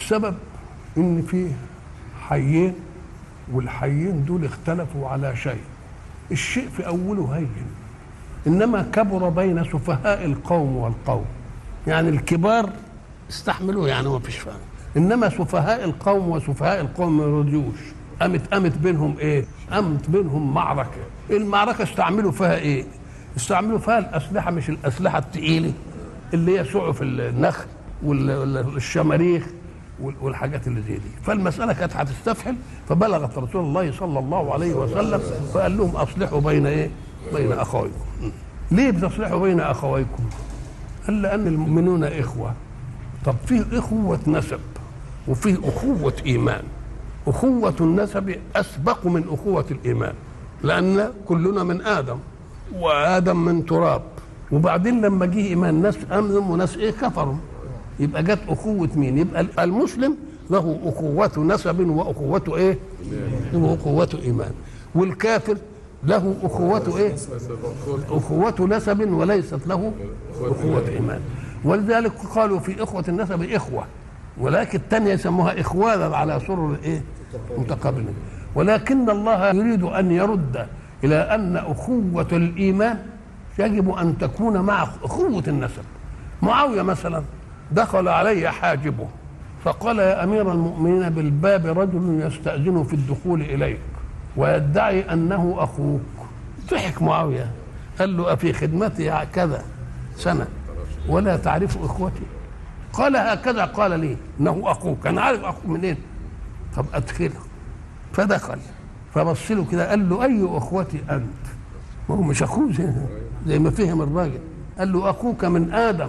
السبب ان في حيين والحيين دول اختلفوا على شيء الشيء في اوله هين انما كبر بين سفهاء القوم والقوم يعني الكبار استحملوه يعني ما فيش فهم انما سفهاء القوم وسفهاء القوم ما رضيوش قامت قامت بينهم ايه؟ قامت بينهم معركه المعركه استعملوا فيها ايه؟ استعملوا فيها الاسلحه مش الاسلحه الثقيله اللي هي سعف النخل والشماريخ والحاجات اللي زي دي فالمسألة كانت هتستفحل فبلغت رسول الله صلى الله عليه وسلم فقال لهم أصلحوا بين إيه بين أخويكم ليه بتصلحوا بين أخويكم قال لأن المؤمنون إخوة طب فيه إخوة نسب وفيه أخوة إيمان أخوة النسب أسبق من أخوة الإيمان لأن كلنا من آدم وآدم من تراب وبعدين لما جه إيمان ناس أمنوا وناس إيه كفروا يبقى جت أخوة مين؟ يبقى المسلم له أخوة نسب وأخوة إيه؟ وأخوة إيمان والكافر له أخوة إيه؟ أخوة نسب وليست له أخوة إيمان ولذلك قالوا في إخوة النسب إخوة ولكن الثانية يسموها إخوانا على سرر إيه؟ متقابلين ولكن الله يريد أن يرد إلى أن أخوة الإيمان يجب أن تكون مع أخوة النسب معاوية مثلا دخل علي حاجبه فقال يا أمير المؤمنين بالباب رجل يستأذن في الدخول إليك ويدعي أنه أخوك ضحك معاوية قال له أفي خدمتي كذا سنة ولا تعرف إخوتي قال هكذا قال لي انه اخوك انا عارف اخوك منين طب ادخله فدخل فبص له كده قال له اي اخوتي انت ما هو مش اخوه زي, زي ما فهم الراجل قال له اخوك من ادم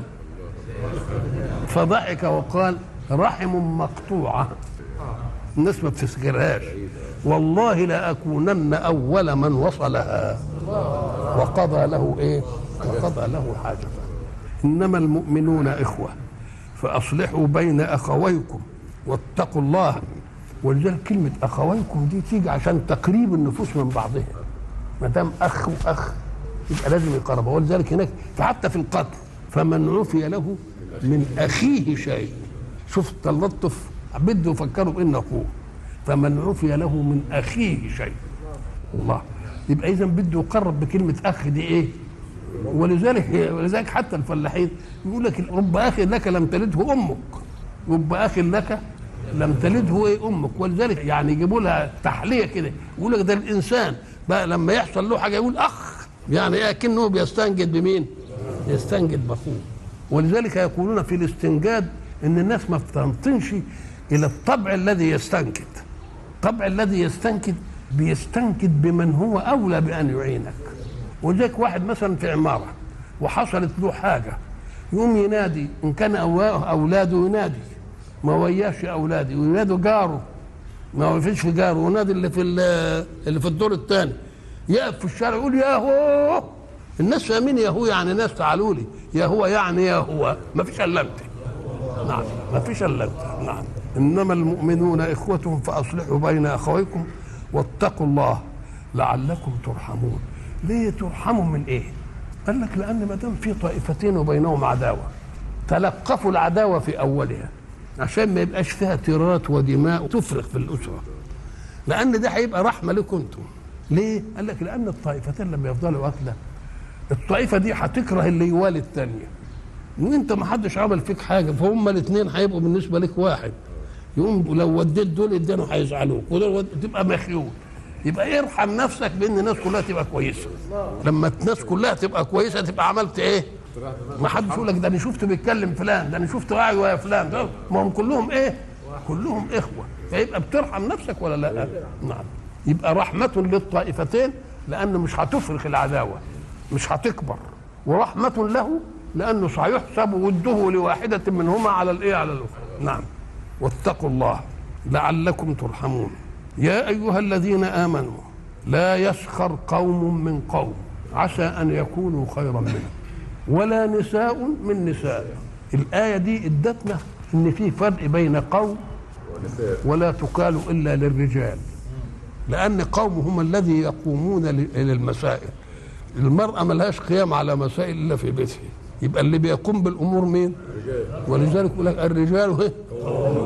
فضحك وقال رحم مقطوعه الناس ما بتسجلهاش والله لاكونن اول من وصلها وقضى له ايه وقضى له حاجته انما المؤمنون اخوه فاصلحوا بين اخويكم واتقوا الله ولذلك كلمه اخويكم دي تيجي عشان تقريب النفوس من بعضها ما دام اخ واخ يبقى لازم يقربوا ولذلك هناك فحتى في القتل فمن عفي له من اخيه شيء شوف التلطف بده يفكروا بان اخوه فمن عفي له من اخيه شيء الله يبقى اذا بده يقرب بكلمه اخ دي ايه ولذلك ولذلك حتى الفلاحين يقول لك رب اخ لك لم تلده امك رب اخ لك لم تلده ايه امك ولذلك يعني يجيبوا لها تحليه كده يقول لك ده الانسان بقى لما يحصل له حاجه يقول اخ يعني ايه كانه بيستنجد بمين؟ يستنجد باخوه ولذلك يقولون في الاستنجاد ان الناس ما بتنطنش الى الطبع الذي يستنكد الطبع الذي يستنكد بيستنكد بمن هو اولى بان يعينك ولذلك واحد مثلا في عماره وحصلت له حاجه يقوم ينادي ان كان اولاده ينادي ما وياش اولادي وينادوا جاره ما فيش في جاره ونادي اللي في اللي في الدور الثاني يقف في الشارع يقول يا هو الناس فاهمين يا هو يعني ناس تعالوا لي يا هو يعني يا هو ما فيش الا انت نعم ما فيش الا انت نعم انما المؤمنون اخوة فاصلحوا بين اخويكم واتقوا الله لعلكم ترحمون ليه ترحموا من ايه؟ قال لك لان ما دام في طائفتين وبينهم عداوه تلقفوا العداوه في اولها عشان ما يبقاش فيها تيرات ودماء تفرق في الاسره لان ده هيبقى رحمه لكم انتم ليه؟ قال لك لان الطائفتين لما يفضلوا قتله الطائفه دي هتكره اللي يوالي الثانيه وانت ما حدش عمل فيك حاجه فهم الاثنين هيبقوا بالنسبه لك واحد يقوم لو وديت دول الدنيا هيزعلوك ودول تبقى مخيول يبقى ارحم نفسك بان الناس كلها تبقى كويسه لما الناس كلها تبقى كويسه تبقى عملت ايه ما حدش يقول لك ده انا شفت بيتكلم فلان ده انا شفت واعي ويا فلان ده ما هم كلهم ايه كلهم اخوه فيبقى بترحم نفسك ولا لا نعم يبقى رحمه للطائفتين لانه مش هتفرخ العداوه مش هتكبر ورحمه له لانه سيحسب وده لواحده منهما على الايه على الاخرى نعم واتقوا الله لعلكم ترحمون يا ايها الذين امنوا لا يسخر قوم من قوم عسى ان يكونوا خيرا منهم ولا نساء من نساء الايه دي ادتنا ان في فرق بين قوم ولا تقال الا للرجال لان قوم هم الذي يقومون للمسائل المراه ملهاش قيام على مسائل الا في بيتها يبقى اللي بيقوم بالامور مين ولذلك يقول لك الرجال